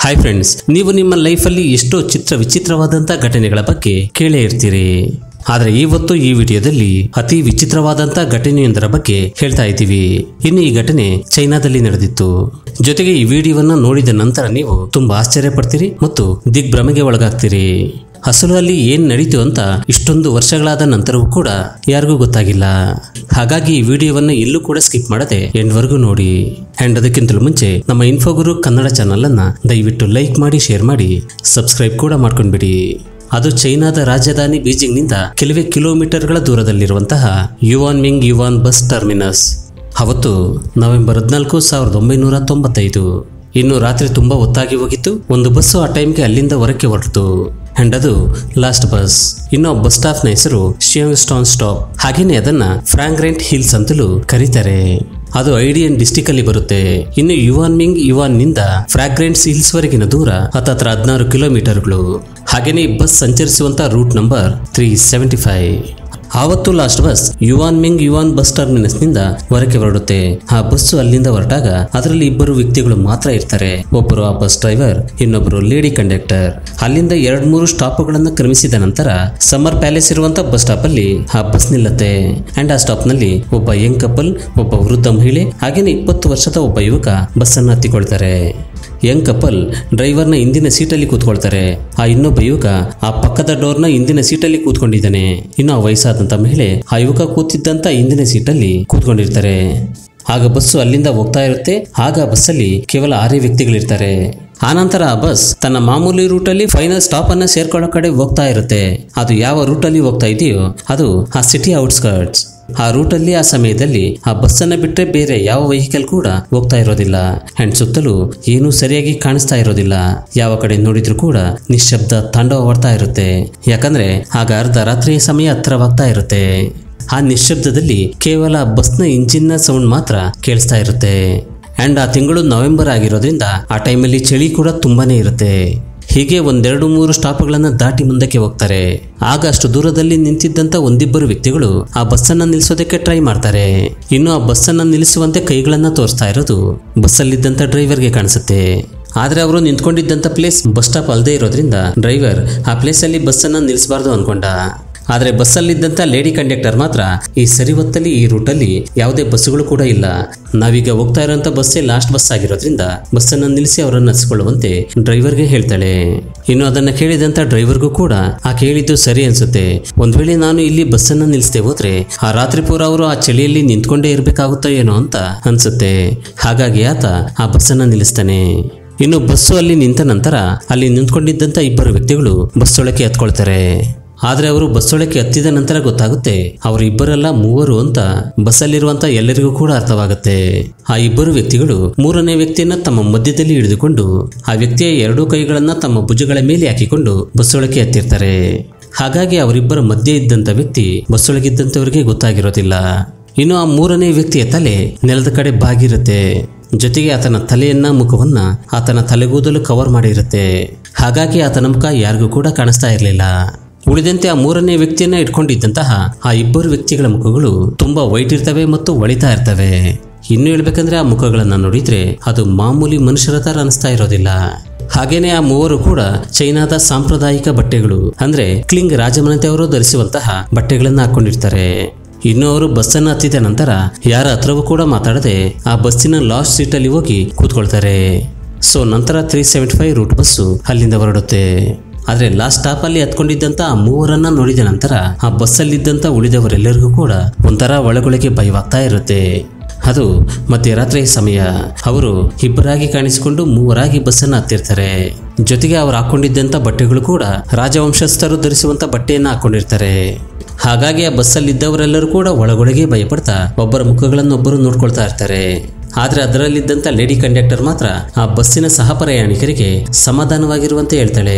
hi friends ನೀವು ನಿಮ್ಮ ಲೈಫಲ್ಲಿ ಎಷ್ಟೋ ಚಿತ್ರ ವಿಚಿತ್ರವಾದಂಥ ಘಟನೆಗಳ ಬಗ್ಗೆ ಕೇಳೇ ಇರ್ತೀರಿ ಆದರೆ ಇವತ್ತು ಈ ವಿಡಿಯೋದಲ್ಲಿ ಅತಿ ವಿಚಿತ್ರವಾದಂಥ ಘಟನೆಯೊಂದರ ಬಗ್ಗೆ ಹೇಳ್ತಾ ಇದ್ದೀವಿ ಇನ್ನು ಈ ಘಟನೆ ಚೈನಾದಲ್ಲಿ ನಡೆದಿತ್ತು ಜೊತೆಗೆ ಈ ವಿಡಿಯೋವನ್ನ ನೋಡಿದ ನಂತರ ನೀವು ತುಂಬಾ ಆಶ್ಚರ್ಯ ಪಡ್ತೀರಿ ಮತ್ತು ದಿಗ್ಭ್ರಮೆಗೆ ಒಳಗಾಗ್ತೀರಿ ಅಸಲು ಅಲ್ಲಿ ಏನ್ ನಡೀತು ಅಂತ ಇಷ್ಟೊಂದು ವರ್ಷಗಳಾದ ನಂತರವೂ ಕೂಡ ಯಾರಿಗೂ ಗೊತ್ತಾಗಿಲ್ಲ ಹಾಗಾಗಿ ಈ ವಿಡಿಯೋವನ್ನ ಎಲ್ಲೂ ಕೂಡ ಸ್ಕಿಪ್ ಮಾಡದೆ ಎಂಡ್ವರೆಗೂ ನೋಡಿ ಅಂಡ್ ಅದಕ್ಕಿಂತಲೂ ಮುಂಚೆ ನಮ್ಮ ಇನ್ಫೋಗುರು ಕನ್ನಡ ಚಾನಲ್ ಅನ್ನ ದಯವಿಟ್ಟು ಲೈಕ್ ಮಾಡಿ ಶೇರ್ ಮಾಡಿ ಸಬ್ಸ್ಕ್ರೈಬ್ ಕೂಡ ಮಾಡ್ಕೊಂಡ್ಬಿಡಿ ಅದು ಚೈನಾದ ರಾಜಧಾನಿ ಬೀಜಿಂಗ್ನಿಂದ ಕೆಲವೇ ಕಿಲೋಮೀಟರ್ಗಳ ದೂರದಲ್ಲಿರುವಂತಹ Yuan Ming Yuan bus terminus ಅವತ್ತು ನವೆಂಬರ್ ಹದಿನಾಲ್ಕು ಸಾವಿರದ ಒಂಬೈನೂರ ತೊಂಬತ್ತೈದು ಇನ್ನು ರಾತ್ರಿ ತುಂಬಾ ಹೊತ್ತಾಗಿ ಹೋಗಿತ್ತು ಒಂದು ಬಸ್ಸು ಆ ಟೈಮ್ಗೆ ಅಲ್ಲಿಂದ ಹೊರಕ್ಕೆ ಹೊರಟಿತು ಅಂಡ್ ಅದು ಲಾಸ್ಟ್ ಬಸ್ ಇನ್ನು ಆ ಬಸ್ ಸ್ಟಾಪ್ ನ ಹೆಸರು ಸ್ಟಾನ್ ಸ್ಟಾಪ್ ಹಾಗೇನೆ ಅದನ್ನ ಫ್ರಾಂಗ್ರೆಂಟ್ ಹಿಲ್ಸ್ ಅಂತಲೂ ಕರೀತಾರೆ ಅದು ಐಡಿಯನ್ ಡಿಸ್ಟಿಕ್ ಅಲ್ಲಿ ಬರುತ್ತೆ ಇನ್ನು ಯುವಾನ್ ಮಿಂಗ್ ಯುವಾನ್ ನಿಂದ ಫ್ರಾಗ್ರೆಂಟ್ಸ್ ಹಿಲ್ಸ್ ವರೆಗಿನ ದೂರ ಹತ್ತತ್ರ ಹದಿನಾರು ಕಿಲೋಮೀಟರ್ಗಳು ಹಾಗೇನೆ ಈ ಬಸ್ ಸಂಚರಿಸುವಂತ route number three seventy five ಆವತ್ತು last bus Yuan Ming Yuan bus terminus ನಿಂದ ಹೊರಕ್ಕೆ ಹೊರಡುತ್ತೆ ಆ ಬಸ್ಸು ಅಲ್ಲಿಂದ ಹೊರಟಾಗ ಅದರಲ್ಲಿ ಇಬ್ಬರು ವ್ಯಕ್ತಿಗಳು ಮಾತ್ರ ಇರ್ತಾರೆ ಒಬ್ಬರು ಆ ಬಸ್ ಡ್ರೈವರ್ ಇನ್ನೊಬ್ಬರು ಲೇಡಿ ಕಂಡಕ್ಟರ್ ಅಲ್ಲಿಂದ ಎರಡ್ ಮೂರು ಸ್ಟಾಪ್ಗಳನ್ನು ಕ್ರಮಿಸಿದ ನಂತರ ಸಮ್ಮರ್ ಪ್ಯಾಲೇಸ್ ಇರುವಂತ ಬಸ್ ಸ್ಟಾಪ್ ಅಲ್ಲಿ ಆ ಬಸ್ ನಿಲ್ಲತ್ತೆ ಅಂಡ್ ಆ ಸ್ಟಾಪ್ ನಲ್ಲಿ ಒಬ್ಬ ಯಂಗ್ ಕಪಲ್ ಒಬ್ಬ ವೃದ್ಧ ಮಹಿಳೆ ಹಾಗೇನೆ ಇಪ್ಪತ್ತು ವರ್ಷದ ಒಬ್ಬ ಯುವಕ ಬಸ್ ಅನ್ನು ಹತ್ತಿಕೊಳ್ತಾರೆ ಯಂಗ್ ಕಪಲ್ ಡ್ರೈವರ್ನ ಹಿಂದಿನ ಸೀಟಲ್ಲಿ ಕೂತ್ಕೊಳ್ತಾರೆ ಆ ಇನ್ನೊಬ್ಬ ಯುವಕ ಆ ಪಕ್ಕದ ಡೋರ್ನ ಹಿಂದಿನ ಸೀಟಲ್ಲಿ ಕೂತ್ಕೊಂಡಿದ್ದಾನೆ ಇನ್ನು ಆ ವಯಸ್ಸಾದಂತ ಮಹಿಳೆ ಆ ಯುವಕ ಕೂತಿದ್ದಂತ ಹಿಂದಿನ ಸೀಟಲ್ಲಿ ಕೂತ್ಕೊಂಡಿರ್ತಾರೆ ಆಗ ಬಸ್ಸು ಅಲ್ಲಿಂದ ಹೋಗ್ತಾ ಇರುತ್ತೆ ಆಗ ಆ ಬಸ್ಸಲ್ಲಿ ಕೇವಲ ಆರೇ ವ್ಯಕ್ತಿಗಳಿರ್ತಾರೆ ಆನಂತರ ಆ ಬಸ್ ತನ್ನ ಮಾಮೂಲಿ ರೂಟಲ್ಲಿ ಫೈನಲ್ ಸ್ಟಾಪ್ ಅನ್ನ ಸೇರ್ಕೊಳ್ಳೋ ಕಡೆ ಹೋಗ್ತಾ ಇರುತ್ತೆ ಅದು ಯಾವ ರೂಟಲ್ಲಿ ಹೋಗ್ತಾ ಇದೆಯೋ ಅದು ಆ ಸಿಟಿ ಔಟ್ಸ್ಕರ್ಟ್ಸ್ ಆ ರೂಟಲ್ಲಿ ಆ ಸಮಯದಲ್ಲಿ ಆ ಬಸ್ಸನ್ನ ಬಿಟ್ಟರೆ ಬೇರೆ ಯಾವ ವೆಹಿಕಲ್ ಕೂಡ ಹೋಗ್ತಾ ಇರೋದಿಲ್ಲ ಅಂಡ್ ಸುತ್ತಲೂ ಏನೂ ಸರಿಯಾಗಿ ಕಾಣಿಸ್ತಾ ಇರೋದಿಲ್ಲ ಯಾವ ಕಡೆ ನೋಡಿದ್ರು ಕೂಡ ನಿಶ್ಶಬ್ದ ತಾಂಡವವಾಡ್ತಾ ಇರುತ್ತೆ ಯಾಕಂದ್ರೆ ಆಗ ಅರ್ಧ ರಾತ್ರಿಯ ಸಮಯ ಹತ್ರವಾಗ್ತಾ ಇರುತ್ತೆ ಆ ನಿಶ್ಶಬ್ದದಲ್ಲಿ ಕೇವಲ ಬಸ್ನ ಇಂಜಿನ್ನ ಸೌಂಡ್ ಮಾತ್ರ ಕೇಳಿಸ್ತಾ ಇರುತ್ತೆ ಅಂಡ್ ಆ ತಿಂಗಳು ನವೆಂಬರ್ ಆಗಿರೋದ್ರಿಂದ ಆ ಟೈಮಲ್ಲಿ ಚಳಿ ಕೂಡ ತುಂಬಾನೇ ಇರುತ್ತೆ ಹೀಗೆ ಒಂದೆರಡು ಮೂರು ಸ್ಟಾಪ್ಗಳನ್ನ ದಾಟಿ ಮುಂದಕ್ಕೆ ಹೋಗ್ತಾರೆ ಆಗ ಅಷ್ಟು ದೂರದಲ್ಲಿ ನಿಂತಿದ್ದಂತ ಒಂದಿಬ್ಬರು ವ್ಯಕ್ತಿಗಳು ಆ ಬಸ್ಸನ್ನ ನಿಲ್ಲಿಸೋದಕ್ಕೆ ಟ್ರೈ ಮಾಡ್ತಾರೆ ಇನ್ನು ಆ ಬಸ್ಸನ್ನ ನಿಲ್ಲಿಸುವಂತೆ ಕೈಗಳನ್ನ ತೋರಿಸ್ತಾ ಇರೋದು ಬಸ್ಸಲ್ಲಿದ್ದಂತ ಡ್ರೈವರ್ಗೆ ಕಾಣಿಸುತ್ತೆ ಆದ್ರೆ ಅವರು ನಿಂತ್ಕೊಂಡಿದ್ದಂತ ಪ್ಲೇಸ್ ಬಸ್ ಸ್ಟಾಪ್ ಅಲ್ಲದೆ ಇರೋದ್ರಿಂದ ಡ್ರೈವರ್ ಆ ಪ್ಲೇಸಲ್ಲಿ ಬಸ್ಸನ್ನ ನಿಲ್ಲಿಸಬಾರ್ದು ಅನ್ಕೊಂಡ ಆದ್ರೆ ಬಸ್ಸಲ್ಲಿದ್ದಂತ ಲೇಡಿ ಕಂಡಕ್ಟರ್ ಮಾತ್ರ ಈ ಸರಿ ಹೊತ್ತಲ್ಲಿ ಈ ರೂಟಲ್ಲಿ ಯಾವುದೇ ಬಸ್ಸುಗಳು ಕೂಡ ಇಲ್ಲ ನಾವೀಗ ಹೋಗ್ತಾ ಇರೋಂಥ ಬಸ್ಸೇ ಲಾಸ್ಟ್ ಬಸ್ ಆಗಿರೋದ್ರಿಂದ ಬಸ್ಸನ್ನ ನಿಲ್ಲಿಸಿ ಅವರನ್ನು ಹಚ್ಕೊಳ್ಳುವಂತೆ ಡ್ರೈವರ್ಗೆ ಹೇಳ್ತಾಳೆ ಇನ್ನು ಅದನ್ನ ಕೇಳಿದಂತ ಡ್ರೈವರ್ಗೂ ಕೂಡ ಆ ಕೇಳಿದ್ದು ಸರಿ ಅನ್ಸುತ್ತೆ ಒಂದ್ ವೇಳೆ ನಾನು ಇಲ್ಲಿ ಬಸ್ಸನ್ನ ನಿಲ್ಲಿಸದೆ ಹೋದ್ರೆ ಆ ರಾತ್ರಿ ಪೂರ ಅವರು ಆ ಚಳಿಯಲ್ಲಿ ನಿಂತ್ಕೊಂಡೇ ಇರ್ಬೇಕಾಗುತ್ತೋ ಏನೋ ಅಂತ ಅನ್ಸುತ್ತೆ ಹಾಗಾಗಿ ಆತ ಆ ಬಸ್ಸನ್ನ ನಿಲ್ಲಿಸ್ತಾನೆ ಇನ್ನು ಬಸ್ಸು ಅಲ್ಲಿ ನಿಂತ ನಂತರ ಅಲ್ಲಿ ನಿಂತ್ಕೊಂಡಿದ್ದಂತ ಇಬ್ಬರು ವ್ಯಕ್ತಿಗಳು ಬಸ್ ಒಳಕ್ಕೆ ಹತ್ಕೊಳ್ತಾರೆ ಆದ್ರೆ ಅವರು ಬಸ್ಸೊಳಕ್ಕೆ ಹತ್ತಿದ ನಂತರ ಗೊತ್ತಾಗುತ್ತೆ ಅವರು ಇಬ್ಬರಲ್ಲ ಮೂವರು ಅಂತ ಬಸ್ಸಲ್ಲಿರುವಂತ ಎಲ್ಲರಿಗೂ ಕೂಡ ಅರ್ಥವಾಗುತ್ತೆ ಆ ಇಬ್ಬರು ವ್ಯಕ್ತಿಗಳು ಮೂರನೇ ವ್ಯಕ್ತಿಯನ್ನ ತಮ್ಮ ಮಧ್ಯದಲ್ಲಿ ಹಿಡಿದುಕೊಂಡು ಆ ವ್ಯಕ್ತಿಯ ಎರಡೂ ಕೈಗಳನ್ನ ತಮ್ಮ ಭುಜಗಳ ಮೇಲೆ ಹಾಕಿಕೊಂಡು ಬಸ್ಸೊಳಕ್ಕೆ ಹತ್ತಿರ್ತಾರೆ ಹಾಗಾಗಿ ಅವರಿಬ್ಬರ ಮಧ್ಯೆ ಇದ್ದಂತ ವ್ಯಕ್ತಿ ಬಸ್ಸೊಳಗಿದ್ದಂಥವರಿಗೆ ಗೊತ್ತಾಗಿರೋದಿಲ್ಲ ಇನ್ನು ಆ ಮೂರನೇ ವ್ಯಕ್ತಿಯ ತಲೆ ನೆಲದ ಕಡೆ ಬಾಗಿರುತ್ತೆ ಜೊತೆಗೆ ಆತನ ತಲೆಯನ್ನ ಮುಖವನ್ನ ಆತನ ತಲೆಗೂದಲು ಕವರ್ ಮಾಡಿರುತ್ತೆ ಹಾಗಾಗಿ ಆತನ ಮುಖ ಯಾರಿಗೂ ಕೂಡ ಕಾಣಿಸ್ತಾ ಇರಲಿಲ್ಲ ಉಳಿದಂತೆ ಆ ಮೂರನೇ ವ್ಯಕ್ತಿಯನ್ನ ಇಟ್ಕೊಂಡಿದ್ದಂತಹ ಆ ಇಬ್ಬರು ವ್ಯಕ್ತಿಗಳ ಮುಖಗಳು ತುಂಬಾ ವೈಟ್ ಇರ್ತವೆ ಮತ್ತು ಒಳಿತಾ ಇರ್ತವೆ ಇನ್ನು ಹೇಳ್ಬೇಕಂದ್ರೆ ಆ ಮುಖಗಳನ್ನ ನೋಡಿದ್ರೆ ಅದು ಮಾಮೂಲಿ ಮನುಷ್ಯರ ತರ ಅನಿಸ್ತಾ ಇರೋದಿಲ್ಲ ಹಾಗೇನೆ ಆ ಮೂವರು ಕೂಡ ಚೈನಾದ ಸಾಂಪ್ರದಾಯಿಕ ಬಟ್ಟೆಗಳು ಅಂದ್ರೆ ಕ್ಲಿಂಗ್ ರಾಜಮನೆತೆಯವರು ಧರಿಸುವಂತಹ ಬಟ್ಟೆಗಳನ್ನ ಹಾಕೊಂಡಿರ್ತಾರೆ ಇನ್ನು ಅವರು ಬಸ್ಸನ್ನ ಹತ್ತಿದ ನಂತರ ಯಾರ ಹತ್ರವೂ ಕೂಡ ಮಾತಾಡದೆ ಆ ಬಸ್ಸಿನ ಲಾಸ್ಟ್ ಸೀಟಲ್ಲಿ ಹೋಗಿ ಕೂತ್ಕೊಳ್ತಾರೆ ಸೊ ನಂತರ three seventy five route bus ಅಲ್ಲಿಂದ ಹೊರಡುತ್ತೆ ಆದ್ರೆ ಲಾಸ್ಟ್ ಸ್ಟಾಪ್ ಅಲ್ಲಿ ಹತ್ಕೊಂಡಿದ್ದಂತ ಆ ಮೂವರನ್ನ ನೋಡಿದ ನಂತರ ಆ ಬಸ್ಸಲ್ಲಿದ್ದಂತ ಉಳಿದವರೆಲ್ಲರಿಗೂ ಕೂಡ ಒಂಥರ ಒಳಗೊಳಗೆ ಭಯವಾಗ್ತಾ ಇರುತ್ತೆ ಅದು ಮಧ್ಯರಾತ್ರಿ ಸಮಯ ಅವರು ಇಬ್ಬರಾಗಿ ಕಾಣಿಸಿಕೊಂಡು ಮೂವರಾಗಿ ಬಸ್ಸನ್ನ ಹತ್ತಿರ್ತಾರೆ ಜೊತೆಗೆ ಅವರು ಹಾಕೊಂಡಿದ್ದಂತ ಬಟ್ಟೆಗಳು ಕೂಡ ರಾಜವಂಶಸ್ಥರು ಧರಿಸುವಂತ ಬಟ್ಟೆಯನ್ನ ಹಾಕೊಂಡಿರ್ತಾರೆ ಹಾಗಾಗಿ ಆ ಬಸ್ಸಲ್ಲಿದ್ದವರೆಲ್ಲರೂ ಕೂಡ ಒಳಗೊಳಗೆ ಭಯಪಡ್ತಾ ಒಬ್ಬರ ಮುಖಗಳನ್ನೊಬ್ಬರು ನೋಡ್ಕೊಳ್ತಾ ಇರ್ತಾರೆ ಆದ್ರೆ ಅದರಲ್ಲಿದ್ದಂತ ಲೇಡಿ ಕಂಡಕ್ಟರ್ ಮಾತ್ರ ಆ ಬಸ್ಸಿನ ಸಹ ಪ್ರಯಾಣಿಕರಿಗೆ ಸಮಾಧಾನವಾಗಿರುವಂತೆ ಹೇಳ್ತಾಳೆ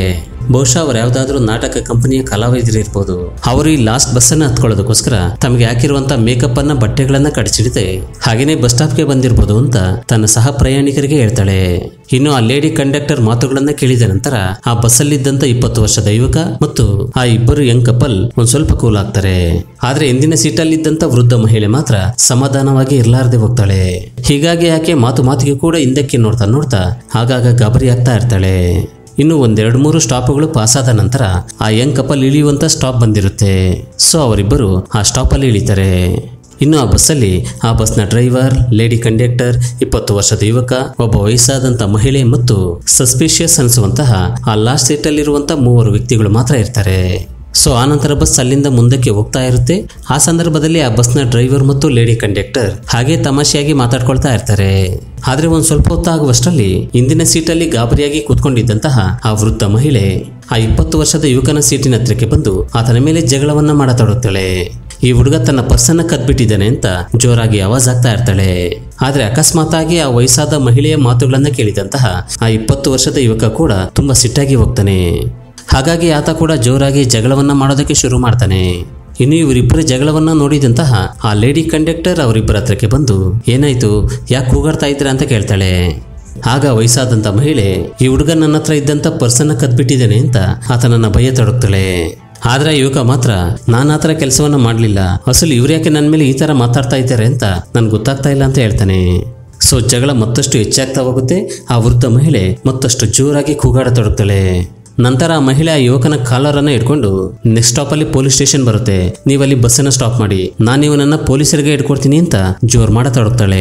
ಬಹುಶಃ ಅವ್ರು ಯಾವ್ದಾದ್ರು ನಾಟಕ ಕಂಪನಿಯ ಕಲಾವಿದರು ಇರ್ಬೋದು ಅವರು ಈ ಲಾಸ್ಟ್ ಬಸ್ ಅನ್ನ ಹತ್ಕೊಳ್ಳೋದಕ್ಕೋಸ್ಕರ ತಮಗೆ ಹಾಕಿರುವಂತ ಮೇಕಪ್ ಅನ್ನ ಬಟ್ಟೆಗಳನ್ನ ಕಡಿಸಿಡದೆ ಹಾಗೇನೆ ಬಸ್ ಸ್ಟಾಪ್ಗೆ ಬಂದಿರ್ಬೋದು ಅಂತ ತನ್ನ ಸಹ ಪ್ರಯಾಣಿಕರಿಗೆ ಹೇಳ್ತಾಳೆ ಇನ್ನು ಆ ಲೇಡಿ ಕಂಡಕ್ಟರ್ ಮಾತುಗಳನ್ನ ಕೇಳಿದ ನಂತರ ಆ ಬಸ್ಸಲ್ಲಿದ್ದಂತ ಇಪ್ಪತ್ತು ವರ್ಷದ ಯುವಕ ಮತ್ತು ಆ ಇಬ್ಬರು ಯಂಗ್ ಕಪಲ್ ಒಂದ್ ಸ್ವಲ್ಪ ಕೂಲ್ ಆಗ್ತಾರೆ ಆದ್ರೆ ಹಿಂದಿನ ಸೀಟಲ್ಲಿದ್ದಂತ ವೃದ್ಧ ಮಹಿಳೆ ಮಾತ್ರ ಸಮಾಧಾನವಾಗಿ ಇರ್ಲಾರ್ದೆ ಹೋಗ್ತಾಳೆ ಹೀಗಾಗಿ ಆಕೆ ಮಾತು ಮಾತಿಗೆ ಕೂಡ ಹಿಂದಕ್ಕೆ ನೋಡ್ತಾ ನೋಡ್ತಾ ಆಗಾಗ ಗಾಬರಿ ಆಗ್ತಾ ಇರ್ತಾಳೆ ಇನ್ನು ಒಂದೆರಡು ಮೂರು ಸ್ಟಾಪ್ಗಳು ಪಾಸ್ ಆದ ನಂತರ ಆ ಯಂಗ್ ಕಪಲ್ ಇಳಿಯುವಂತ ಸ್ಟಾಪ್ ಬಂದಿರುತ್ತೆ ಸೊ ಅವರಿಬ್ಬರು ಆ ಸ್ಟಾಪಲ್ಲಿ ಇಳಿತಾರೆ ಇನ್ನು ಆ ಬಸ್ಸಲ್ಲಿ ಆ ಬಸ್ನ ಡ್ರೈವರ್ ಲೇಡಿ ಕಂಡಕ್ಟರ್ ಇಪ್ಪತ್ತು ವರ್ಷದ ಯುವಕ ಒಬ್ಬ ವಯಸ್ಸಾದಂಥ ಮಹಿಳೆ ಮತ್ತು ಸಸ್ಪಿಷಿಯಸ್ ಅನಿಸುವಂತಹ ಆ ಲಾಸ್ಟ್ ಸೀಟಲ್ಲಿರುವಂಥ ಮೂವರು ವ್ಯಕ್ತಿಗಳು ಮಾತ್ರ ಇರ್ತಾರೆ ಸೊ ಆನಂತರ ಬಸ್ ಅಲ್ಲಿಂದ ಮುಂದಕ್ಕೆ ಹೋಗ್ತಾ ಇರುತ್ತೆ ಆ ಸಂದರ್ಭದಲ್ಲಿ ಆ ಬಸ್ನ ಡ್ರೈವರ್ ಮತ್ತು ಲೇಡಿ ಕಂಡಕ್ಟರ್ ಹಾಗೆ ತಮಾಷೆಯಾಗಿ ಮಾತಾಡ್ಕೊಳ್ತಾ ಇರ್ತಾರೆ ಆದ್ರೆ ಒಂದ್ ಸ್ವಲ್ಪ ಹೊತ್ತಾಗುವಷ್ಟರಲ್ಲಿ ಹಿಂದಿನ ಸೀಟಲ್ಲಿ ಗಾಬರಿಯಾಗಿ ಕೂತ್ಕೊಂಡಿದ್ದಂತಹ ಆ ವೃದ್ಧ ಮಹಿಳೆ ಆ ಇಪ್ಪತ್ತು ವರ್ಷದ ಯುವಕನ ಸೀಟಿನ ಹತ್ರಕ್ಕೆ ಬಂದು ಆತನ ಮೇಲೆ ಜಗಳವನ್ನ ಮಾಡತೊಡಗ್ತಾಳೆ ಈ ಹುಡುಗ ತನ್ನ ಪರ್ಸನ್ನ ಕದ್ಬಿಟ್ಟಿದ್ದಾನೆ ಅಂತ ಜೋರಾಗಿ ಆವಾಜ್ ಆಗ್ತಾ ಇರ್ತಾಳೆ ಆದ್ರೆ ಅಕಸ್ಮಾತಾಗಿ ಆ ವಯಸ್ಸಾದ ಮಹಿಳೆಯ ಮಾತುಗಳನ್ನ ಕೇಳಿದಂತಹ ಆ ಇಪ್ಪತ್ತು ವರ್ಷದ ಯುವಕ ಕೂಡ ತುಂಬಾ ಸಿಟ್ಟಾಗಿ ಹೋಗ್ತಾನೆ ಹಾಗಾಗಿ ಆತ ಕೂಡ ಜೋರಾಗಿ ಜಗಳವನ್ನ ಮಾಡೋದಕ್ಕೆ ಶುರು ಮಾಡ್ತಾನೆ ಇನ್ನು ಇವರಿಬ್ಬರ ಜಗಳವನ್ನ ನೋಡಿದಂತಹ ಆ ಲೇಡಿ ಕಂಡಕ್ಟರ್ ಅವರಿಬ್ಬರ ಹತ್ರಕ್ಕೆ ಬಂದು ಏನಾಯ್ತು ಯಾಕೆ ಕೂಗಾಡ್ತಾ ಇದ್ರ ಅಂತ ಕೇಳ್ತಾಳೆ ಆಗ ವಯಸ್ಸಾದಂತ ಮಹಿಳೆ ಈ ಹುಡುಗ ನನ್ನ ಹತ್ರ ಇದ್ದಂತ ಪರ್ಸನ್ನ ಕದ್ಬಿಟ್ಟಿದ್ದೇನೆ ಅಂತ ಆತನನ್ನ ಭಯ ತೊಡಗ್ತಾಳೆ ಆದ್ರೆ ಯುವಕ ಮಾತ್ರ ನಾನು ಆ ಥರ ಕೆಲಸವನ್ನ ಮಾಡಲಿಲ್ಲ ಅಸಲು ಇವ್ರು ಯಾಕೆ ನನ್ನ ಮೇಲೆ ಈ ಥರ ಮಾತಾಡ್ತಾ ಇದ್ದಾರೆ ಅಂತ ನನ್ಗೆ ಗೊತ್ತಾಗ್ತಾ ಇಲ್ಲ ಅಂತ ಹೇಳ್ತಾನೆ ಸೊ ಜಗಳ ಮತ್ತಷ್ಟು ಹೆಚ್ಚಾಗ್ತಾ ಹೋಗುತ್ತೆ ಆ ವೃದ್ಧ ಮಹಿಳೆ ಮತ್ತಷ್ಟು ಜೋರಾಗಿ ಕೂಗಾಡತೊಡಗ್ತಾಳೆ ನಂತರ ಆ ಮಹಿಳೆ ಆ ಯುವಕನ ಕಾಲರನ್ನ ಇಟ್ಕೊಂಡು ನೆಕ್ಸ್ಟ್ ಸ್ಟಾಪಲ್ಲಿ ಪೊಲೀಸ್ ಸ್ಟೇಷನ್ ಬರುತ್ತೆ ನೀವಲ್ಲಿ ಬಸ್ಸನ್ನ ಸ್ಟಾಪ್ ಮಾಡಿ ನಾನು ಇವನನ್ನ ಪೊಲೀಸರಿಗೆ ಇಟ್ಕೊಡ್ತೀನಿ ಅಂತ ಜೋರ್ ಮಾಡತೊಡಗ್ತಾಳೆ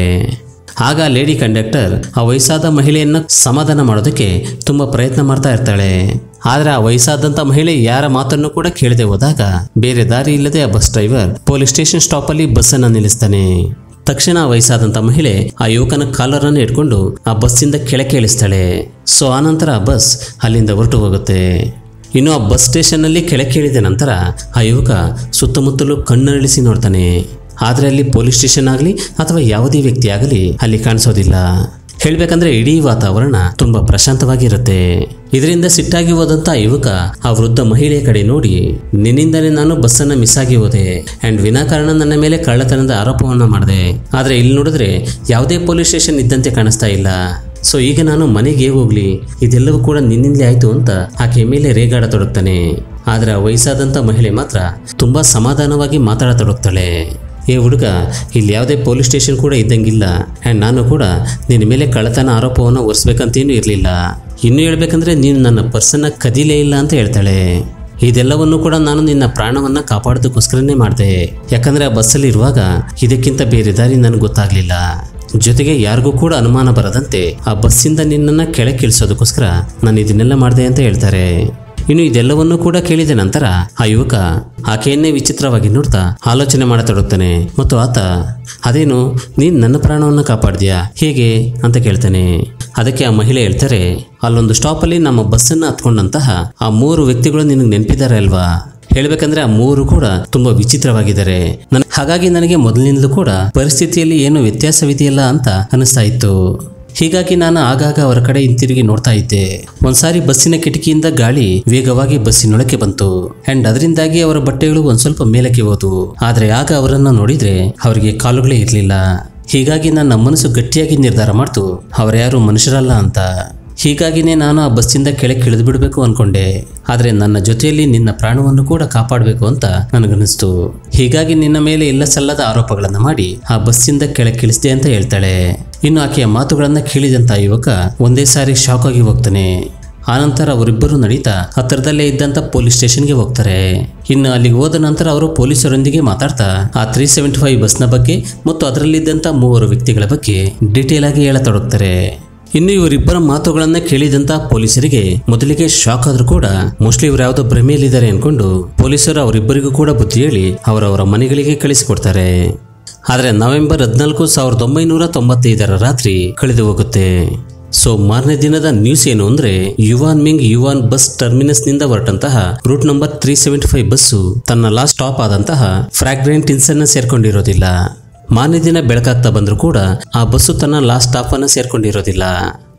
ಆಗ ಲೇಡಿ ಕಂಡಕ್ಟರ್ ಆ ವಯಸ್ಸಾದ ಮಹಿಳೆಯನ್ನ ಸಮಾಧಾನ ಮಾಡೋದಕ್ಕೆ ತುಂಬಾ ಪ್ರಯತ್ನ ಮಾಡ್ತಾ ಇರ್ತಾಳೆ ಆದ್ರೆ ಆ ವಯಸ್ಸಾದಂತ ಮಹಿಳೆ ಯಾರ ಮಾತನ್ನು ಕೂಡ ಕೇಳದೆ ಹೋದಾಗ ಬೇರೆ ದಾರಿ ಇಲ್ಲದೆ ಆ bus driver police station stop ಅಲ್ಲಿ ಬಸ್ ಅನ್ನ ನಿಲ್ಲಿಸ್ತಾನೆ ತಕ್ಷಣ ಆ ವಯಸ್ಸಾದಂತ ಮಹಿಳೆ ಆ ಯುವಕನ ಕಾಲರನ್ನು ಇಟ್ಕೊಂಡು ಆ ಬಸ್ಸಿಂದ ಕೆಳಕ್ಕೆ ಇಳಿಸ್ತಾಳೆ ಸೊ ಆನಂತರ ಆ ಬಸ್ ಅಲ್ಲಿಂದ ಹೊರಟು ಹೋಗುತ್ತೆ ಇನ್ನು ಆ ಬಸ್ ಸ್ಟೇಷನ್ನಲ್ಲಿ ಕೆಳಕ್ಕೆ ಇಳಿದ ನಂತರ ಆ ಯುವಕ ಸುತ್ತಮುತ್ತಲು ಕಣ್ಣರಳಿಸಿ ನೋಡ್ತಾನೆ ಆದರೆ ಅಲ್ಲಿ ಪೊಲೀಸ್ ಸ್ಟೇಷನ್ ಆಗಲಿ ಅಥವಾ ಯಾವುದೇ ವ್ಯಕ್ತಿ ಆಗಲಿ ಅಲ್ಲಿ ಕಾಣಿಸೋದಿಲ್ಲ ಹೇಳ್ಬೇಕಂದ್ರೆ ಇಡೀ ವಾತಾವರಣ ತುಂಬಾ ಪ್ರಶಾಂತವಾಗಿರುತ್ತೆ ಇದರಿಂದ ಸಿಟ್ಟಾಗಿ ಹೋದಂತ ಆ ಯುವಕ ಆ ವೃದ್ಧ ಮಹಿಳೆಯ ಕಡೆ ನೋಡಿ ನಿನ್ನಿಂದಲೇ ನಾನು ಬಸ್ಸನ್ನ ಮಿಸ್ ಆಗಿ ಹೋದೆ ಅಂಡ್ ವಿನಾಕಾರಣ ನನ್ನ ಮೇಲೆ ಕಳ್ಳತನದ ಆರೋಪವನ್ನ ಮಾಡಿದೆ ಆದ್ರೆ ಇಲ್ಲಿ ನೋಡಿದ್ರೆ ಯಾವುದೇ ಪೊಲೀಸ್ ಸ್ಟೇಷನ್ ಇದ್ದಂತೆ ಕಾಣಿಸ್ತಾ ಇಲ್ಲ ಸೊ ಈಗ ನಾನು ಮನೆಗೆ ಹೇಗೆ ಹೋಗ್ಲಿ ಇದೆಲ್ಲವೂ ಕೂಡ ನಿನ್ನಿಂದಲೇ ಆಯ್ತು ಅಂತ ಆಕೆ ಮೇಲೆ ರೇಗಾಡತೊಡಗ್ತಾನೆ ಆದ್ರೆ ಆ ವಯಸ್ಸಾದಂತ ಮಹಿಳೆ ಮಾತ್ರ ತುಂಬಾ ಸಮಾಧಾನವಾಗಿ ಮಾತಾಡತೊಡಗ್ತಾಳೆ ಏ ಹುಡುಗ ಇಲ್ಲಿ ಯಾವುದೇ ಪೊಲೀಸ್ ಸ್ಟೇಷನ್ ಕೂಡ ಇದ್ದಂಗಿಲ್ಲ ಆ್ಯಂಡ್ ನಾನು ಕೂಡ ನಿನ್ನ ಮೇಲೆ ಕಳ್ಳತನ ಆರೋಪವನ್ನು ಹೊರಿಸ್ಬೇಕಂತೇನು ಇರಲಿಲ್ಲ ಇನ್ನು ಹೇಳ್ಬೇಕಂದ್ರೆ ನೀನು ನನ್ನ ಪರ್ಸನ್ನ ಕದಿಲೇ ಇಲ್ಲ ಅಂತ ಹೇಳ್ತಾಳೆ ಇದೆಲ್ಲವನ್ನು ಕೂಡ ನಾನು ನಿನ್ನ ಪ್ರಾಣವನ್ನ ಕಾಪಾಡೋದಕ್ಕೋಸ್ಕರನೇ ಮಾಡಿದೆ ಯಾಕಂದ್ರೆ ಆ ಬಸ್ಸಲ್ಲಿ ಇರುವಾಗ ಇದಕ್ಕಿಂತ ಬೇರೆ ದಾರಿ ನನಗೆ ಗೊತ್ತಾಗ್ಲಿಲ್ಲ ಜೊತೆಗೆ ಯಾರಿಗೂ ಕೂಡ ಅನುಮಾನ ಬರದಂತೆ ಆ ಬಸ್ಸಿಂದ ನಿನ್ನನ್ನ ಕೆಳಗೆ ಇಳಿಸೋದಕ್ಕೋಸ್ಕರ ನಾನು ಇದನ್ನೆಲ್ಲ ಮಾಡಿದೆ ಅಂತ ಹೇಳ್ತಾರೆ ಇನ್ನು ಇದೆಲ್ಲವನ್ನೂ ಕೂಡ ಕೇಳಿದ ನಂತರ ಆ ಯುವಕ ಆಕೆಯನ್ನೇ ವಿಚಿತ್ರವಾಗಿ ನೋಡ್ತಾ ಆಲೋಚನೆ ಮಾಡತೊಡಗ್ತಾನೆ ಮತ್ತು ಆತ ಅದೇನು ನೀನ್ ನನ್ನ ಪ್ರಾಣವನ್ನು ಕಾಪಾಡ್ದ್ಯಾ ಹೇಗೆ ಅಂತ ಕೇಳ್ತಾನೆ ಅದಕ್ಕೆ ಆ ಮಹಿಳೆ ಹೇಳ್ತಾರೆ ಅಲ್ಲೊಂದು ಸ್ಟಾಪಲ್ಲಿ ನಮ್ಮ ಬಸ್ಸನ್ನ ಹತ್ಕೊಂಡಂತಹ ಆ ಮೂರು ವ್ಯಕ್ತಿಗಳು ನಿನಗೆ ನೆನಪಿದ್ದಾರೆ ಅಲ್ವಾ ಹೇಳ್ಬೇಕಂದ್ರೆ ಆ ಮೂರು ಕೂಡ ತುಂಬಾ ವಿಚಿತ್ರವಾಗಿದ್ದಾರೆ ನನ್ ಹಾಗಾಗಿ ನನಗೆ ಮೊದಲಿನಿಂದಲೂ ಕೂಡ ಪರಿಸ್ಥಿತಿಯಲ್ಲಿ ಏನೋ ವ್ಯತ್ಯಾಸವಿದೆಯಲ್ಲ ಅಂತ ಅನಿಸ್ತಾ ಇತ್ತು ಹೀಗಾಗಿ ನಾನು ಆಗಾಗ ಅವರ ಕಡೆ ಹಿಂತಿರುಗಿ ನೋಡ್ತಾ ಇದ್ದೆ ಒಂದ್ಸಾರಿ ಬಸ್ಸಿನ ಕಿಟಕಿಯಿಂದ ಗಾಳಿ ವೇಗವಾಗಿ ಬಸ್ಸಿನೊಳಕ್ಕೆ ಬಂತು ಅಂಡ್ ಅದರಿಂದಾಗಿ ಅವರ ಬಟ್ಟೆಗಳು ಒಂದ್ ಸ್ವಲ್ಪ ಮೇಲಕ್ಕೆ ಹೋದವು ಆದ್ರೆ ಆಗ ಅವರನ್ನ ನೋಡಿದ್ರೆ ಅವರಿಗೆ ಕಾಲುಗಳೇ ಇರಲಿಲ್ಲ ಹೀಗಾಗಿ ನನ್ನ ಮನಸ್ಸು ಗಟ್ಟಿಯಾಗಿ ನಿರ್ಧಾರ ಮಾಡ್ತು ಅವರ್ಯಾರು ಮನುಷ್ಯರಲ್ಲ ಅಂತ ಹೀಗಾಗಿನೇ ನಾನು ಆ ಬಸ್ಸಿಂದ ಕೆಳಗೆ ಇಳಿದು ಬಿಡಬೇಕು ಅನ್ಕೊಂಡೆ ಆದ್ರೆ ನನ್ನ ಜೊತೆಯಲ್ಲಿ ನಿನ್ನ ಪ್ರಾಣವನ್ನು ಕೂಡ ಕಾಪಾಡಬೇಕು ಅಂತ ನನಗನ್ನಿಸ್ತು ಹೀಗಾಗಿ ನಿನ್ನ ಮೇಲೆ ಇಲ್ಲ ಸಲ್ಲದ ಆರೋಪಗಳನ್ನು ಮಾಡಿ ಆ ಬಸ್ಸಿಂದ ಕೆಳಗೆ ಇಳಿಸ್ದೆ ಅಂತ ಹೇಳ್ತಾಳೆ ಇನ್ನು ಆಕೆಯ ಮಾತುಗಳನ್ನ ಕೇಳಿದಂತ ಯುವಕ ಒಂದೇ ಸಾರಿ ಶಾಕ್ ಆಗಿ ಹೋಗ್ತಾನೆ ಆನಂತರ ಅವರಿಬ್ಬರು ನಡೀತಾ ಹತ್ತಿರದಲ್ಲೇ ಇದ್ದಂತ ಪೊಲೀಸ್ ಸ್ಟೇಷನ್ಗೆ ಹೋಗ್ತಾರೆ ಇನ್ನು ಅಲ್ಲಿಗೆ ಹೋದ ನಂತರ ಅವರು ಪೊಲೀಸರೊಂದಿಗೆ ಮಾತಾಡ್ತಾ ಆ ತ್ರೀ ಸೆವೆಂಟಿ ಫೈವ್ ಬಸ್ನ ಬಗ್ಗೆ ಮತ್ತು ಅದರಲ್ಲಿದ್ದಂಥ ಮೂವರು ವ್ಯಕ್ತಿಗಳ ಬಗ್ಗೆ ಡೀಟೇಲ್ ಆಗಿ ಹೇಳತೊಡಗ್ತಾರೆ ಇನ್ನು ಇವರಿಬ್ಬರ ಮಾತುಗಳನ್ನ ಕೇಳಿದಂತ ಪೊಲೀಸರಿಗೆ ಮೊದಲಿಗೆ ಶಾಕ್ ಆದ್ರೂ ಕೂಡ ಮೋಸ್ಟ್ಲಿ ಇವರು ಯಾವುದೋ ಭ್ರಮೆಯಲ್ಲಿದ್ದಾರೆ ಅನ್ಕೊಂಡು ಪೊಲೀಸರು ಅವರಿಬ್ಬರಿಗೂ ಕೂಡ ಬುದ್ಧಿ ಹೇಳಿ ಅವರವರ ಮನೆಗಳಿಗೆ ಕಳಿಸಿಕೊಡ್ತಾರೆ ಆದರೆ ನವೆಂಬರ್ ಹದಿನಾಲ್ಕು ಸಾವಿರದ ಒಂಬೈನೂರ ತೊಂಬತ್ತೈದರ ರಾತ್ರಿ ಕಳೆದು ಹೋಗುತ್ತೆ ಸೊ ಮಾರನೇ ದಿನದ ನ್ಯೂಸ್ ಏನು ಅಂದ್ರೆ Yuan Ming Yuan bus terminus ನಿಂದ ಹೊರಟಂತಹ route number three seventy five bus ತನ್ನ ಲಾಸ್ಟ್ ಸ್ಟಾಪ್ ಆದಂತಹ ಫ್ರಾಗ್ರೆಂಟ್ ಇನ್ಸನ್ನ ಸೇರ್ಕೊಂಡಿರೋದಿಲ್ಲ ಮಾರನೇ ದಿನ ಬೆಳಕಾಗ್ತಾ ಬಂದರೂ ಕೂಡ ಆ ಬಸ್ಸು ತನ್ನ ಲಾಸ್ಟ್ ಸ್ಟಾಪ್ ಅನ್ನ ಸೇರ್ಕೊಂಡಿರೋದಿಲ್ಲ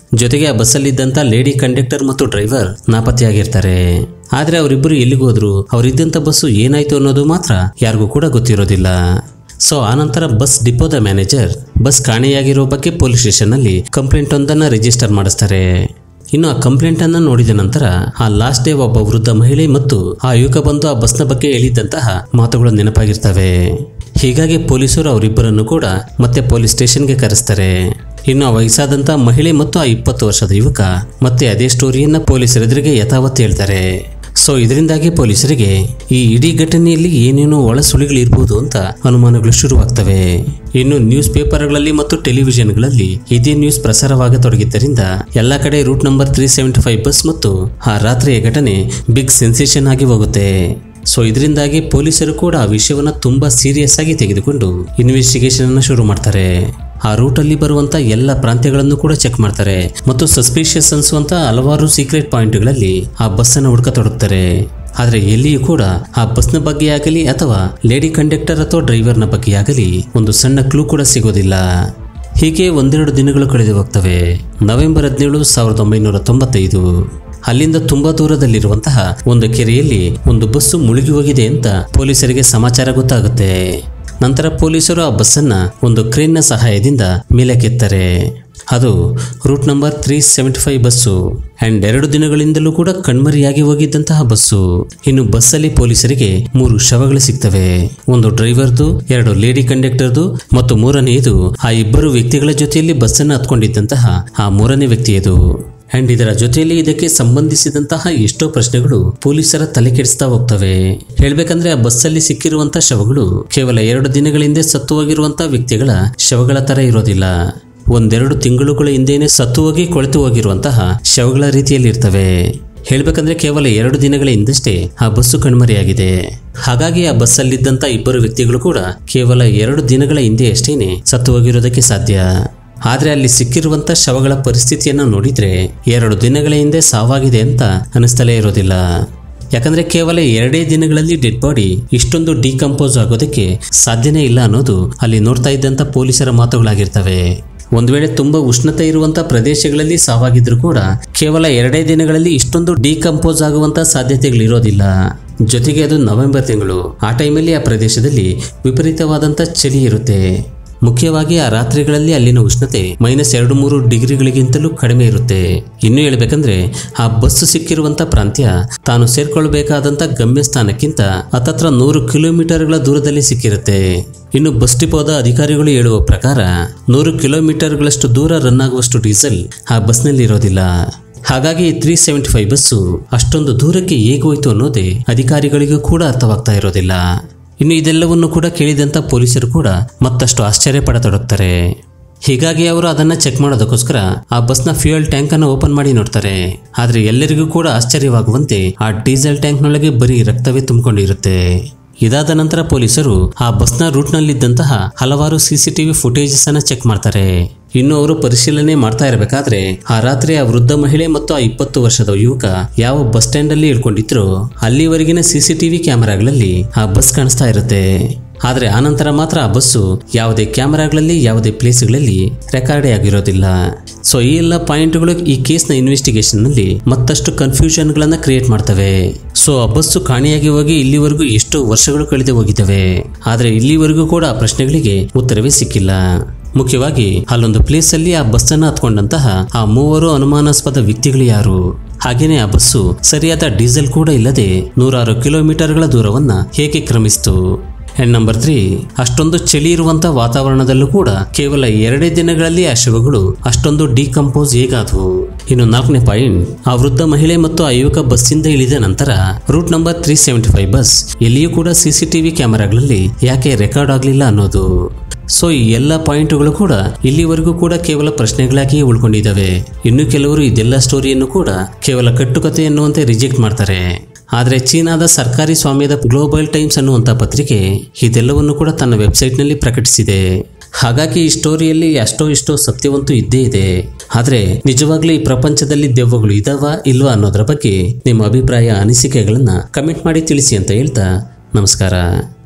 ಜೊತೆಗೆ ಆ ಬಸ್ಸಲ್ಲಿದ್ದಂಥ ಲೇಡಿ ಕಂಡಕ್ಟರ್ ಮತ್ತು ಡ್ರೈವರ್ ನಾಪತ್ತೆಯಾಗಿರ್ತಾರೆ ಆದ್ರೆ ಅವರಿಬ್ಬರು ಎಲ್ಲಿಗೋದ್ರು ಅವರಿದ್ದಂಥ ಬಸ್ಸು ಏನಾಯ್ತು ಅನ್ನೋದು ಮಾತ್ರ ಯಾರಿಗೂ ಕೂಡ ಗೊತ್ತಿರೋದಿಲ್ಲ ಸೊ ಆನಂತರ ಬಸ್ ಡಿಪೋದ ಮ್ಯಾನೇಜರ್ ಬಸ್ ಕಾಣೆಯಾಗಿರೋ ಬಗ್ಗೆ ಪೊಲೀಸ್ ಸ್ಟೇಷನ್ನಲ್ಲಿ ಕಂಪ್ಲೇಂಟ್ ಒಂದನ್ನ ರಿಜಿಸ್ಟರ್ ಮಾಡಿಸ್ತಾರೆ ಇನ್ನು ಆ ಕಂಪ್ಲೇಂಟ್ ಅನ್ನ ನೋಡಿದ ನಂತರ ಆ ಲಾಸ್ಟ್ ಡೇ ಒಬ್ಬ ವೃದ್ಧ ಮಹಿಳೆ ಮತ್ತು ಆ ಯುವಕ ಬಂದು ಆ ಬಸ್ನ ಬಗ್ಗೆ ಹೇಳಿದ್ದಂತಹ ಮಾತುಗಳು ನೆನಪಾಗಿರ್ತವೆ ಹೀಗಾಗಿ ಪೊಲೀಸರು ಅವರಿಬ್ಬರನ್ನು ಕೂಡ ಮತ್ತೆ ಪೊಲೀಸ್ ಸ್ಟೇಷನ್ಗೆ ಕರೆಸ್ತಾರೆ ಇನ್ನು ಆ ವಯಸ್ಸಾದಂತ ಮಹಿಳೆ ಮತ್ತು ಆ ಇಪ್ಪತ್ತು ವರ್ಷದ ಯುವಕ ಮತ್ತೆ ಅದೇ ಸ್ಟೋರಿಯನ್ನ ಪೊಲೀಸರ ಎದುರಿಗೆ ಯಥಾವತ್ ಹೇಳ್ತಾರೆ ಸೊ ಇದರಿಂದಾಗಿ ಪೊಲೀಸರಿಗೆ ಈ ಇಡೀ ಘಟನೆಯಲ್ಲಿ ಏನೇನೋ ಒಳ ಸುಳಿಗಳಿರ್ಬೋದು ಅಂತ ಅನುಮಾನಗಳು ಶುರುವಾಗ್ತವೆ ಇನ್ನು ನ್ಯೂಸ್ ಪೇಪರ್ಗಳಲ್ಲಿ ಮತ್ತು ಟೆಲಿವಿಷನ್ಗಳಲ್ಲಿ ಇದೇ ನ್ಯೂಸ್ ಪ್ರಸಾರವಾಗತೊಡಗಿದ್ದರಿಂದ ಎಲ್ಲ ಕಡೆ route number three seventy five bus ಮತ್ತು ಆ ರಾತ್ರಿಯ ಘಟನೆ ಬಿಗ್ ಸೆನ್ಸೇಷನ್ ಆಗಿ ಹೋಗುತ್ತೆ ಸೊ ಇದರಿಂದಾಗಿ ಪೊಲೀಸರು ಕೂಡ ಆ ವಿಷಯವನ್ನ ತುಂಬಾ ಸೀರಿಯಸ್ ಆಗಿ ತೆಗೆದುಕೊಂಡು ಇನ್ವೆಸ್ಟಿಗೇಷನ್ ಅನ್ನ ಶುರು ಮಾಡ್ತಾರೆ ಆ ರೂಟಲ್ಲಿ ಬರುವಂತ ಎಲ್ಲ ಪ್ರಾಂತ್ಯಗಳನ್ನು ಕೂಡ ಚೆಕ್ ಮಾಡ್ತಾರೆ ಮತ್ತು ಸಸ್ಪಿಷಿಯಸ್ ಅನ್ಸುವಂತ ಹಲವಾರು ಸೀಕ್ರೆಟ್ ಪಾಯಿಂಟ್ಗಳಲ್ಲಿ ಆ ಬಸ್ಸನ್ನು ಹುಡುಕತೊಡಗ್ತಾರೆ ಆದ್ರೆ ಎಲ್ಲಿಯೂ ಕೂಡ ಆ ಬಸ್ನ ಬಗ್ಗೆ ಆಗಲಿ ಅಥವಾ ಲೇಡಿ ಕಂಡಕ್ಟರ್ ಅಥವಾ ಡ್ರೈವರ್ನ ಬಗ್ಗೆ ಆಗಲಿ ಒಂದು ಸಣ್ಣ ಕ್ಲೂ ಕೂಡ ಸಿಗೋದಿಲ್ಲ ಹೀಗೆ ಒಂದೆರಡು ದಿನಗಳು ಕಳೆದು ಹೋಗ್ತವೆ ನವೆಂಬರ್ ಹದಿನೇಳು ಸಾವಿರದ ಒಂಬೈನೂರ ತೊಂಬತ್ತೈದು ಅಲ್ಲಿಂದ ತುಂಬಾ ದೂರದಲ್ಲಿರುವಂತಹ ಒಂದು ಕೆರೆಯಲ್ಲಿ ಒಂದು ಬಸ್ಸು ಮುಳುಗಿ ಹೋಗಿದೆ ಅಂತ ಪೊಲೀಸರಿಗೆ ಸಮಾಚಾರ ಗೊತ್ತಾಗುತ್ತೆ ನಂತರ ಪೊಲೀಸರು ಆ ಬಸ್ಸನ್ನ ಒಂದು ಕ್ರೇನ್ನ ಸಹಾಯದಿಂದ ಮೇಲಕ್ಕೆತ್ತಾರೆ ಅದು route number three seventy five bus and ಎರಡು ದಿನಗಳಿಂದಲೂ ಕೂಡ ಕಣ್ಮರಿಯಾಗಿ ಹೋಗಿದ್ದಂತಹ ಬಸ್ಸು ಇನ್ನು ಬಸ್ಸಲ್ಲಿ ಪೊಲೀಸರಿಗೆ ಮೂರು ಶವಗಳು ಸಿಗ್ತವೆ ಒಂದು ಡ್ರೈವರ್ದು ಎರಡು ಲೇಡಿ ಕಂಡಕ್ಟರ್ದು ಮತ್ತು ಮೂರನೆಯದು ಆ ಇಬ್ಬರು ವ್ಯಕ್ತಿಗಳ ಜೊತೆಯಲ್ಲಿ ಬಸ್ಸನ್ನು ಹತ್ಕೊಂಡಿದ್ದಂತಹ ಆ ಮೂರನೇ ವ್ಯಕ್ತಿಯದು ಅಂಡ್ ಇದರ ಜೊತೆಯಲ್ಲಿ ಇದಕ್ಕೆ ಸಂಬಂಧಿಸಿದಂತಹ ಎಷ್ಟೋ ಪ್ರಶ್ನೆಗಳು ಪೊಲೀಸರ ತಲೆ ಕೆಡಿಸ್ತಾ ಹೋಗ್ತವೆ ಹೇಳ್ಬೇಕಂದ್ರೆ ಆ ಬಸ್ಸಲ್ಲಿ ಸಿಕ್ಕಿರುವಂತಹ ಶವಗಳು ಕೇವಲ ಎರಡು ದಿನಗಳ ಹಿಂದೆ ಸತ್ತು ಹೋಗಿರುವಂತಹ ವ್ಯಕ್ತಿಗಳ ಶವಗಳ ತರ ಇರೋದಿಲ್ಲ ಒಂದೆರಡು ತಿಂಗಳುಗಳ ಹಿಂದೆನೆ ಸತ್ತು ಹೋಗಿ ಕೊಳೆತು ಹೋಗಿರುವಂತಹ ಶವಗಳ ರೀತಿಯಲ್ಲಿ ಇರ್ತವೆ ಹೇಳ್ಬೇಕಂದ್ರೆ ಕೇವಲ ಎರಡು ದಿನಗಳ ಹಿಂದಷ್ಟೇ ಆ ಬಸ್ಸು ಕಣ್ಮರೆಯಾಗಿದೆ ಹಾಗಾಗಿ ಆ ಬಸ್ಸಲ್ಲಿದ್ದಂತ ಇಬ್ಬರು ವ್ಯಕ್ತಿಗಳು ಕೂಡ ಕೇವಲ ಎರಡು ದಿನಗಳ ಹಿಂದೆ ಅಷ್ಟೇನೆ ಸತ್ತು ಹೋಗಿರೋದಕ್ಕೆ ಸಾಧ್ಯ ಆದ್ರೆ ಅಲ್ಲಿ ಸಿಕ್ಕಿರುವಂತ ಶವಗಳ ಪರಿಸ್ಥಿತಿಯನ್ನು ನೋಡಿದ್ರೆ ಎರಡು ದಿನಗಳ ಹಿಂದೆ ಸಾವಾಗಿದೆ ಅಂತ ಅನಿಸ್ತಲೇ ಇರೋದಿಲ್ಲ ಯಾಕಂದ್ರೆ ಕೇವಲ ಎರಡೇ ದಿನಗಳಲ್ಲಿ ಡೆಡ್ ಬಾಡಿ ಇಷ್ಟೊಂದು ಡಿಕಂಪೋಸ್ ಆಗೋದಕ್ಕೆ ಸಾಧ್ಯನೇ ಇಲ್ಲ ಅನ್ನೋದು ಅಲ್ಲಿ ನೋಡ್ತಾ ಇದ್ದಂತ ಪೊಲೀಸರ ಮಾತುಗಳಾಗಿರ್ತವೆ ಒಂದು ವೇಳೆ ತುಂಬಾ ಉಷ್ಣತೆ ಇರುವಂತ ಪ್ರದೇಶಗಳಲ್ಲಿ ಸಾವಾಗಿದ್ರು ಕೂಡ ಕೇವಲ ಎರಡೇ ದಿನಗಳಲ್ಲಿ ಇಷ್ಟೊಂದು ಡಿಕಂಪೋಸ್ ಆಗುವಂತ ಸಾಧ್ಯತೆಗಳಿರೋದಿಲ್ಲ ಜೊತೆಗೆ ಅದು ನವೆಂಬರ್ ತಿಂಗಳು ಆ ಟೈಮಲ್ಲಿ ಆ ಪ್ರದೇಶದಲ್ಲಿ ವಿಪರೀತವಾದಂತ ಚಳಿ ಇರುತ್ತೆ ಮುಖ್ಯವಾಗಿ ಆ ರಾತ್ರಿಗಳಲ್ಲಿ ಅಲ್ಲಿನ ಉಷ್ಣತೆ ಮೈನಸ್ ಎರಡು ಮೂರು ಡಿಗ್ರಿಗಳಿಗಿಂತಲೂ ಕಡಿಮೆ ಇರುತ್ತೆ ಇನ್ನು ಹೇಳ್ಬೇಕಂದ್ರೆ ಆ ಬಸ್ ಸಿಕ್ಕಿರುವಂತ ಪ್ರಾಂತ್ಯ ತಾನು ಸೇರ್ಕೊಳ್ಬೇಕಾದಂತ ಗಮ್ಯಸ್ಥಾನಕ್ಕಿಂತ ಹತ್ತತ್ರ ನೂರು ಕಿಲೋಮೀಟರ್ಗಳ ದೂರದಲ್ಲಿ ಸಿಕ್ಕಿರುತ್ತೆ ಇನ್ನು ಬಸ್ ಡಿಪೋದ ಅಧಿಕಾರಿಗಳು ಹೇಳುವ ಪ್ರಕಾರ ನೂರು ಕಿಲೋಮೀಟರ್ಗಳಷ್ಟು ದೂರ ರನ್ ಆಗುವಷ್ಟು ಡೀಸೆಲ್ ಆ ಬಸ್ನಲ್ಲಿ ಇರೋದಿಲ್ಲ ಹಾಗಾಗಿ ತ್ರೀ ಸೆವೆಂಟಿ ಫೈವ್ ಬಸ್ಸು ಅಷ್ಟೊಂದು ದೂರಕ್ಕೆ ಹೇಗೋಯ್ತು ಅನ್ನೋದೇ ಅಧಿಕಾರಿಗಳಿಗೂ ಕೂಡ ಅರ್ಥವಾಗ್ತಾ ಇರೋದಿಲ್ಲ ಇನ್ನು ಇದೆಲ್ಲವನ್ನು ಕೂಡ ಕೇಳಿದಂತ ಪೊಲೀಸರು ಕೂಡ ಮತ್ತಷ್ಟು ಆಶ್ಚರ್ಯ ಪಡತೊಡಗ್ತಾರೆ ಹೀಗಾಗಿ ಅವರು ಅದನ್ನ ಚೆಕ್ ಮಾಡೋದಕ್ಕೋಸ್ಕರ ಆ ಬಸ್ನ ಫ್ಯೂಯಲ್ ಟ್ಯಾಂಕ್ ಅನ್ನು ಓಪನ್ ಮಾಡಿ ನೋಡ್ತಾರೆ ಆದ್ರೆ ಎಲ್ಲರಿಗೂ ಕೂಡ ಆಶ್ಚರ್ಯವಾಗುವಂತೆ ಆ ಡೀಸೆಲ್ ಟ್ಯಾಂಕ್ನೊಳಗೆ ಬರೀ ರಕ್ತವೇ ತುಂಬಿಕೊಂಡಿರುತ್ತೆ ಇದಾದ ನಂತರ ಪೊಲೀಸರು ಆ ಬಸ್ನ ರೂಟ್ನಲ್ಲಿದ್ದಂತಹ ಹಲವಾರು ಸಿಸಿಟಿವಿ ಫುಟೇಜಸ್ ಅನ್ನ ಚೆಕ್ ಮಾಡ್ತಾರೆ ಇನ್ನು ಅವರು ಪರಿಶೀಲನೆ ಮಾಡ್ತಾ ಇರಬೇಕಾದ್ರೆ ಆ ರಾತ್ರಿ ಆ ವೃದ್ಧ ಮಹಿಳೆ ಮತ್ತು ಆ ಇಪ್ಪತ್ತು ವರ್ಷದ ಯುವಕ ಯಾವ ಬಸ್ ಸ್ಟ್ಯಾಂಡ್ ಅಲ್ಲಿ ಇಳ್ಕೊಂಡಿದ್ರು ಅಲ್ಲಿವರೆಗಿನ ಸಿಸಿಟಿವಿ ಕ್ಯಾಮೆರಾಗಳಲ್ಲಿ ಆ ಬಸ್ ಕಾಣಿಸ್ತಾ ಇರುತ್ತೆ ಆದ್ರೆ ಆನಂತರ ಮಾತ್ರ ಆ ಬಸ್ಸು ಯಾವುದೇ ಕ್ಯಾಮೆರಾಗಳಲ್ಲಿ ಯಾವುದೇ ಪ್ಲೇಸ್ಗಳಲ್ಲಿ ರೆಕಾರ್ಡೇ ಆಗಿರೋದಿಲ್ಲ ಸೊ ಈ ಎಲ್ಲ ಪಾಯಿಂಟ್ಗಳು ಈ ಕೇಸ್ನ ಇನ್ವೆಸ್ಟಿಗೇಷನ್ ನಲ್ಲಿ ಮತ್ತಷ್ಟು ಕನ್ಫ್ಯೂಷನ್ ಗಳನ್ನ ಕ್ರಿಯೇಟ್ ಮಾಡ್ತವೆ ಸೊ ಆ ಬಸ್ಸು ಕಾಣೆಯಾಗಿ ಹೋಗಿ ಇಲ್ಲಿವರೆಗೂ ಎಷ್ಟು ವರ್ಷಗಳು ಕಳೆದು ಹೋಗಿದ್ದಾವೆ ಆದ್ರೆ ಇಲ್ಲಿವರೆಗೂ ಕೂಡ ಆ ಪ್ರಶ್ನೆಗಳಿಗೆ ಉತ್ತರವೇ ಸಿಕ್ಕಿಲ್ಲ ಮುಖ್ಯವಾಗಿ ಅಲ್ಲೊಂದು ಪ್ಲೇಸ್ ಅಲ್ಲಿ ಆ ಬಸ್ ಅನ್ನ ಹತ್ಕೊಂಡಂತಹ ಆ ಮೂವರು ಅನುಮಾನಾಸ್ಪದ ವ್ಯಕ್ತಿಗಳು ಯಾರು ಹಾಗೇನೆ ಆ ಬಸ್ಸು ಸರಿಯಾದ ಡೀಸೆಲ್ ಕೂಡ ಇಲ್ಲದೆ ನೂರಾರು ಕಿಲೋಮೀಟರ್ಗಳ ದೂರವನ್ನ ಹೇಗೆ ಕ್ರಮಿಸಿತು ಅಂಡ್ ನಂಬರ್ ತ್ರೀ ಅಷ್ಟೊಂದು ಚಳಿ ಇರುವಂತ ವಾತಾವರಣದಲ್ಲೂ ಕೂಡ ಕೇವಲ ಎರಡೇ ದಿನಗಳಲ್ಲಿ ಆ ಶವಗಳು ಅಷ್ಟೊಂದು ಡಿಕಂಪೋಸ್ ಹೇಗಾದವು ಇನ್ನು ನಾಲ್ಕನೇ ಪಾಯಿಂಟ್ ಆ ವೃದ್ಧ ಮಹಿಳೆ ಮತ್ತು ಆ ಯುವಕ ಬಸ್ಸಿಂದ ಇಳಿದ ನಂತರ route number three seventy five bus ಎಲ್ಲಿಯೂ ಕೂಡ ಸಿಸಿಟಿವಿ ಕ್ಯಾಮೆರಾಗಳಲ್ಲಿ ಯಾಕೆ ರೆಕಾರ್ಡ್ ಆಗಲಿಲ್ಲ ಅನ್ನೋದು ಸೊ ಈ ಎಲ್ಲ ಪಾಯಿಂಟ್ಗಳು ಕೂಡ ಇಲ್ಲಿವರೆಗೂ ಕೂಡ ಕೇವಲ ಪ್ರಶ್ನೆಗಳಾಗಿಯೇ ಉಳ್ಕೊಂಡಿದ್ದಾವೆ ಇನ್ನು ಕೆಲವರು ಇದೆಲ್ಲ ಸ್ಟೋರಿಯನ್ನು ಕೂಡ ಕೇವಲ ಕಟ್ಟುಕತೆ ಎನ್ನುವಂತೆ ರಿಜೆಕ್ಟ್ ಮಾಡ್ತಾರೆ ಆದರೆ ಚೀನಾದ ಸರ್ಕಾರಿ ಸ್ವಾಮ್ಯದ ಗ್ಲೋಬಲ್ ಟೈಮ್ಸ್ ಅನ್ನುವಂಥ ಪತ್ರಿಕೆ ಇದೆಲ್ಲವನ್ನು ಕೂಡ ತನ್ನ ವೆಬ್ಸೈಟ್ನಲ್ಲಿ ಪ್ರಕಟಿಸಿದೆ ಹಾಗಾಗಿ ಈ ಸ್ಟೋರಿಯಲ್ಲಿ ಅಷ್ಟೋ ಇಷ್ಟೋ ಸತ್ಯವಂತೂ ಇದ್ದೇ ಇದೆ ಆದರೆ ನಿಜವಾಗ್ಲೂ ಈ ಪ್ರಪಂಚದಲ್ಲಿ ದೆವ್ವಗಳು ಇದಾವ ಇಲ್ವಾ ಅನ್ನೋದರ ಬಗ್ಗೆ ನಿಮ್ಮ ಅಭಿಪ್ರಾಯ ಅನಿಸಿಕೆಗಳನ್ನ ಕಮೆಂಟ್ ಮಾಡಿ ತಿಳಿಸಿ ಅಂತ ಹೇಳ್ತಾ ನಮಸ್ಕಾರ